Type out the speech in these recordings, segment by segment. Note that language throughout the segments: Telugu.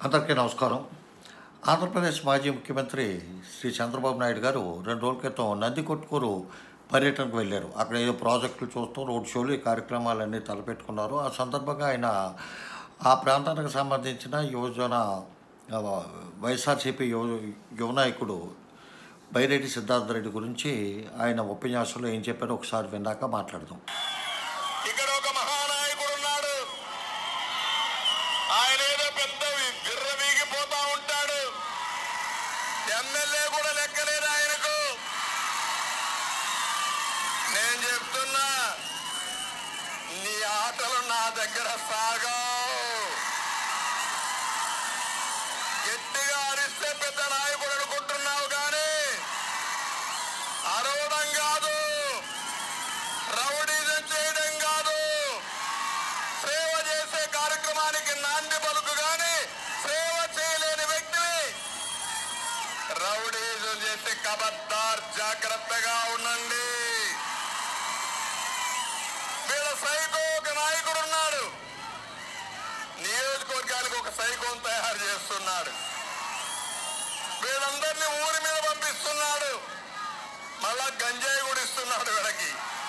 అందరికీ నమస్కారం ఆంధ్రప్రదేశ్ మాజీ ముఖ్యమంత్రి శ్రీ చంద్రబాబు నాయుడు గారు రెండు రోజుల క్రితం నందికొట్కూరు పర్యటనకు వెళ్ళారు అక్కడ ఏదో ప్రాజెక్టులు చూస్తూ రోడ్ షోలు ఈ కార్యక్రమాలన్నీ తలపెట్టుకున్నారు ఆ సందర్భంగా ఆయన ఆ ప్రాంతానికి సంబంధించిన యువజన ఆ, వైఎస్ఆర్సీపీ యువ యువ నాయకుడు బైరెడ్డి సిద్ధార్థ రెడ్డి గురించి ఆయన ఉపన్యాసంలో ఏం చెప్పారో ఒకసారి విన్నాక మాట్లాడదాం ఇక్కడ ఒక మహానాయకుడు ఉన్నాడు ఆయన ఏదో పెద్ద విర్ర వీగిపోతా ఉంటాడు ఎమ్మెల్యే కూడా లెక్కలేదు ఆయనకు నేను చెప్తున్నా నీ ఆటలు నా దగ్గర సాగా గట్టిగా అరిస్తే పెద్ద నాయకుడు అనుకుంటున్నావు కానీ అరవడం కాదు రౌడీజం చేయడం కాదు సేవ చేసే కార్యక్రమానికి నాంది పలుకు గాని సేవ చేయలేని వ్యక్తిని రౌడీజం చేసే కబద్దార్ జాగ్రత్తగా ఉండండి వీళ్ళ సైకో ఒక నాయకుడు ఉన్నాడు నియోజకవర్గానికి ఒక సైకోని తయారు చేస్తున్నాడు వీళ్ళందరినీ ఊరి మీద పంపిస్తున్నాడు మళ్ళా గంజాయి కూడా ఇస్తున్నాడు వీళ్ళకి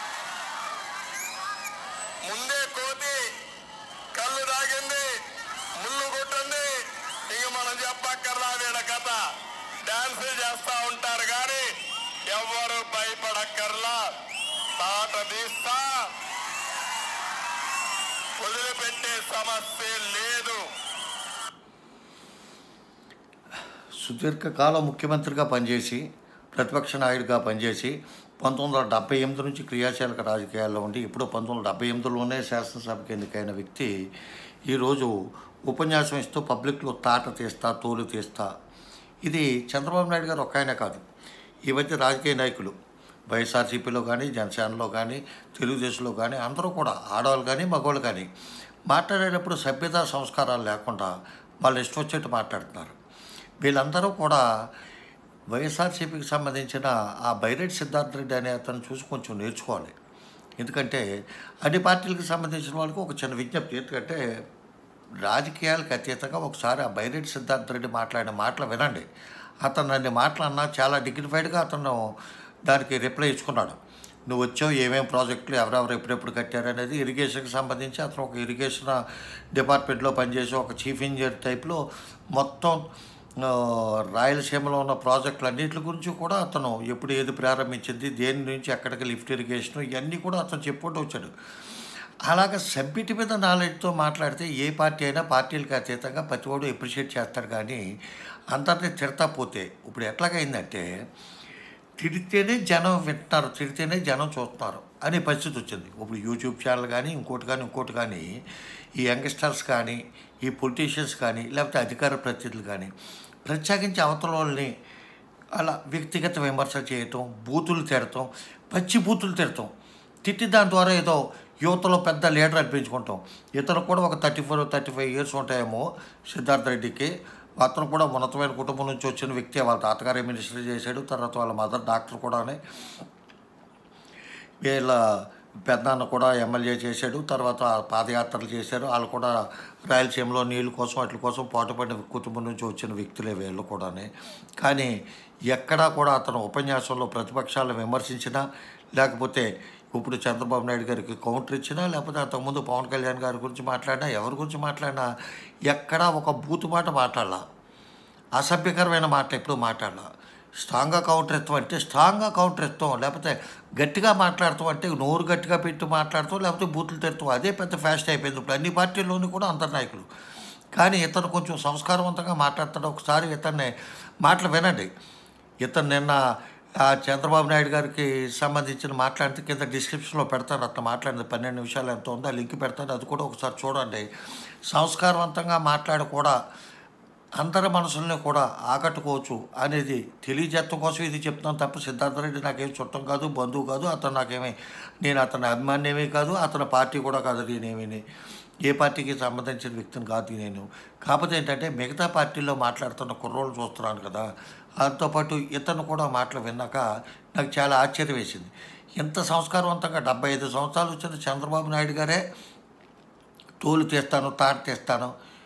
ముందే కోతి కళ్ళు తాగింది ముళ్ళు కొట్టింది ఇక మనం చెప్పక్కర్లా వీళ్ళ కథ డాన్స్ చేస్తా ఉంటారు కానీ ఎవరు భయపడక్కర్లా తాట తీస్తా వదిలిపెట్టే సమస్య లేదు సుదీర్ఘకాలం ముఖ్యమంత్రిగా పనిచేసి ప్రతిపక్ష నాయుడిగా పనిచేసి పంతొమ్మిది వందల డెబ్బై ఎనిమిది నుంచి క్రియాశీలక రాజకీయాల్లో ఉండి ఇప్పుడు పంతొమ్మిది వందల డెబ్బై ఎనిమిదిలోనే శాసనసభకి ఎన్నికైన వ్యక్తి ఈరోజు ఉపన్యాసం ఇస్తూ పబ్లిక్లో తాట తీస్తా తోలు తీస్తా ఇది చంద్రబాబు నాయుడు గారు ఒక్క ఆయన కాదు ఈ మధ్య రాజకీయ నాయకులు వైఎస్ఆర్సీపీలో కానీ జనసేనలో కానీ తెలుగుదేశంలో కానీ అందరూ కూడా ఆడవాళ్ళు కానీ మగవాళ్ళు కానీ మాట్లాడేటప్పుడు సభ్యతా సంస్కారాలు లేకుండా వాళ్ళు ఇష్టం వచ్చేట్టు మాట్లాడుతున్నారు వీళ్ళందరూ కూడా వైఎస్ఆర్సీపీకి సంబంధించిన ఆ బైరెడ్డి సిద్ధార్థ రెడ్డి అనే అతను చూసి కొంచెం నేర్చుకోవాలి ఎందుకంటే అన్ని పార్టీలకు సంబంధించిన వాళ్ళకి ఒక చిన్న విజ్ఞప్తి ఎందుకంటే రాజకీయాలకు అతీతంగా ఒకసారి ఆ బైరెడ్డి సిద్ధార్థ రెడ్డి మాట్లాడిన మాటలు వినండి అతను అన్ని మాటలు అన్నా చాలా డిగ్నిఫైడ్గా అతను దానికి రిప్లై ఇచ్చుకున్నాడు నువ్వు వచ్చావు ఏమేం ప్రాజెక్టులు ఎవరెవరు ఎప్పుడెప్పుడు కట్టారు అనేది ఇరిగేషన్కి సంబంధించి అతను ఒక ఇరిగేషన్ డిపార్ట్మెంట్లో పనిచేసి ఒక చీఫ్ ఇంజనీర్ టైప్లో మొత్తం ఆ, రాయలసీమలో ఉన్న ప్రాజెక్టులు అన్నింటి గురించి కూడా అతను ఎప్పుడు ఏది ప్రారంభించింది దేని నుంచి ఎక్కడికి లిఫ్ట్ ఇరిగేషన్ ఇవన్నీ కూడా అతను చెప్పుకుంటూ వచ్చాడు అలాగ సబ్మిట్ మీద నాలెడ్జ్తో మాట్లాడితే ఏ పార్టీ అయినా పార్టీలకు అతీతంగా ప్రతి వాడు ఎప్రిషియేట్ చేస్తాడు కానీ అందరినీ తిడతా పోతే ఇప్పుడు ఎట్లాగైందంటే తిడితేనే జనం వింటున్నారు తిడితేనే జనం చూస్తున్నారు అనే పరిస్థితి వచ్చింది ఇప్పుడు యూట్యూబ్ ఛానల్ కానీ ఇంకోటి కానీ ఇంకోటి కానీ ఈ యంగ్స్టర్స్ కానీ ఈ పొలిటీషియన్స్ కానీ లేకపోతే అధికార ప్రతినిధులు కానీ ప్రత్యేకించి అవతల వాళ్ళని అలా వ్యక్తిగత విమర్శ చేయటం బూతులు తిడటం పచ్చి బూతులు తిడటం తిట్టి దాని ద్వారా ఏదో యువతలో పెద్ద లీడర్ అనిపించుకుంటాం ఇతను కూడా ఒక thirty four thirty five years ఉంటాయేమో సిద్ధార్థ రెడ్డికి అతను కూడా ఉన్నతమైన కుటుంబం నుంచి వచ్చిన వ్యక్తి వాళ్ళ తాతగారే మినిస్టర్ చేశాడు తర్వాత వాళ్ళ మదర్ డాక్టర్ కూడానే వీళ్ళ పెద్దనాన్న కూడా ఎమ్మెల్యే చేశాడు తర్వాత పాదయాత్రలు చేశారు వాళ్ళు కూడా రాయలసీమలో నీళ్ళ కోసం వాటి కోసం పాటుపడిన కుటుంబం నుంచి వచ్చిన వ్యక్తులే వీళ్ళు కూడానే కానీ ఎక్కడా కూడా అతను ఉపన్యాసంలో ప్రతిపక్షాలను విమర్శించినా లేకపోతే ఇప్పుడు చంద్రబాబు నాయుడు గారికి కౌంటర్ ఇచ్చినా లేకపోతే అంతకుముందు పవన్ కళ్యాణ్ గారి గురించి మాట్లాడినా ఎవరి గురించి మాట్లాడినా ఎక్కడా ఒక బూతు మాట మాట్లాడాల అసభ్యకరమైన మాట ఎప్పుడు మాట్లాడాల స్ట్రాంగ్గా కౌంటర్ ఇస్తాం అంటే స్ట్రాంగ్గా కౌంటర్ ఇస్తాం లేకపోతే గట్టిగా మాట్లాడతాం అంటే నోరు గట్టిగా పెట్టి మాట్లాడతాం లేకపోతే బూతులు తిడతాం అదే పెద్ద ఫ్యాస్ట్ అయిపోయింది ఇప్పుడు అన్ని పార్టీల్లోనూ కూడా అంతర్ నాయకులు కానీ ఇతను కొంచెం సంస్కారవంతంగా మాట్లాడతాడు ఒకసారి ఇతన్ని మాటలు వినండి ఇతను నిన్న ఆ చంద్రబాబు నాయుడు గారికి సంబంధించిన మాట్లాడితే కింద డిస్క్రిప్షన్లో పెడతాను అట్లా మాట్లాడింది పన్నెండు నిమిషాలు ఎంత ఉందో ఆ లింక్ పెడతాను అది కూడా ఒకసారి చూడండి సంస్కారవంతంగా మాట్లాడి కూడా అందరి మనసుల్ని కూడా ఆకట్టుకోవచ్చు అనేది తెలియజేయడం కోసం ఇది చెప్తున్నాను తప్ప సిద్ధార్థ రెడ్డి నాకేం చుట్టం కాదు బంధువు కాదు అతను నాకేమీ నేను అతని అభిమాని ఏమీ కాదు అతని పార్టీ కూడా కాదు నేనేమీ ఏ పార్టీకి సంబంధించిన వ్యక్తిని కాదు నేను కాకపోతే ఏంటంటే మిగతా పార్టీల్లో మాట్లాడుతున్న కుర్రోళ్ళు చూస్తున్నాను కదా దాంతోపాటు ఇతను కూడా మాటలు విన్నాక నాకు చాలా ఆశ్చర్యం వేసింది ఇంత సంస్కారవంతంగా డెబ్బై ఐదు సంవత్సరాలు వచ్చిన చంద్రబాబు నాయుడు గారే తోలు తీస్తాను తాట తీస్తాను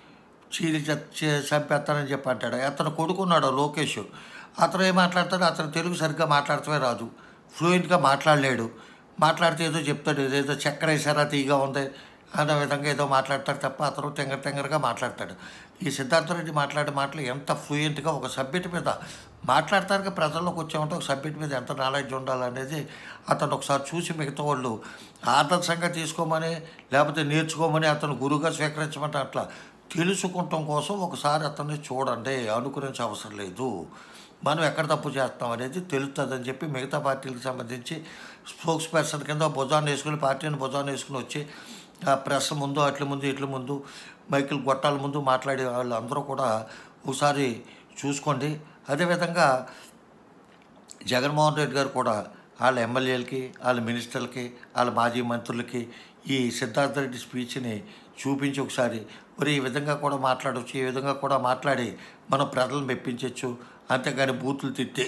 చీరి చ- చంపేస్తానని చెప్పి అంటాడు అతను కొడుకున్నాడు లోకేష్ అతను ఏం మాట్లాడతాడు అతను తెలుగు సరిగ్గా మాట్లాడటమే రాదు ఫ్లూయెంట్గా మాట్లాడలేడు మాట్లాడితే ఏదో చెప్తాడు ఏదో చక్కెర వేసారా తీగా ఉంది అనే విధంగా ఏదో మాట్లాడతాడు తప్ప అతను తెంగర తెంగరగా మాట్లాడతాడు ఈ సిద్ధార్థ రెడ్డి మాట్లాడే మాటలు ఎంత ఫ్లూయెంట్గా ఒక సబ్జెక్ట్ మీద మాట్లాడతానికి ప్రజల్లోకి వచ్చామంటే ఒక సబ్జెక్ట్ మీద ఎంత నాలెడ్జ్ ఉండాలనేది అతను ఒకసారి చూసి మిగతా వాళ్ళు ఆదర్శంగా తీసుకోమని లేకపోతే నేర్చుకోమని అతను గురువుగా స్వీకరించమంటే అట్లా తెలుసుకుంటాం కోసం ఒకసారి అతన్ని చూడండి అనుకునే అవసరం లేదు మనం ఎక్కడ తప్పు చేస్తాం అనేది తెలుస్తుందని చెప్పి మిగతా పార్టీలకు సంబంధించి స్పోక్స్ పర్సన్ కింద భుజాన్ని వేసుకుని పార్టీని భుజాన్ని వేసుకుని వచ్చి ఆ ప్రెస్ ముందు అట్ల ముందు ఇట్ల ముందు మైకిల్ గొట్టాల ముందు మాట్లాడే వాళ్ళందరూ కూడా ఒకసారి చూసుకోండి అదేవిధంగా జగన్మోహన్ రెడ్డి గారు కూడా వాళ్ళ ఎమ్మెల్యేలకి వాళ్ళ మినిస్టర్లకి వాళ్ళ మాజీ మంత్రులకి ఈ సిద్ధార్థ రెడ్డి స్పీచ్ని చూపించి ఒకసారి మరి ఈ విధంగా కూడా మాట్లాడవచ్చు ఈ విధంగా కూడా మాట్లాడి మనం ప్రజలను మెప్పించవచ్చు అంతేగాని బూతులు తిట్టి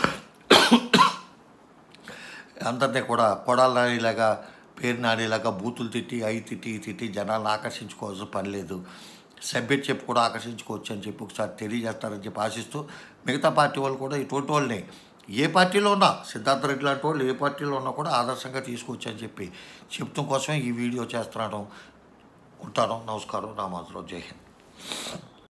అందరినీ కూడా కొడాలి నానిలాగా పేరు నానిలాగా బూతులు తిట్టి అయి తిట్టి ఈ తిట్టి జనాలను ఆకర్షించుకోవాల్సిన పని లేదు సబ్జెక్ట్ చెప్పి కూడా ఆకర్షించుకోవచ్చు అని చెప్పి ఒకసారి తెలియజేస్తారని చెప్పి ఆశిస్తూ మిగతా పార్టీ వాళ్ళు కూడా ఇటువంటి వాళ్ళని ఏ పార్టీలో ఉన్నా సిద్ధార్థ రెడ్డి లాంటి వాళ్ళు ఏ పార్టీలో ఉన్నా కూడా ఆదర్శంగా తీసుకొచ్చు అని చెప్పి చెప్తాం కోసమే ఈ వీడియో చేస్తున్నాను ఉంటాను నమస్కారం నా మాత్రం జై హింద్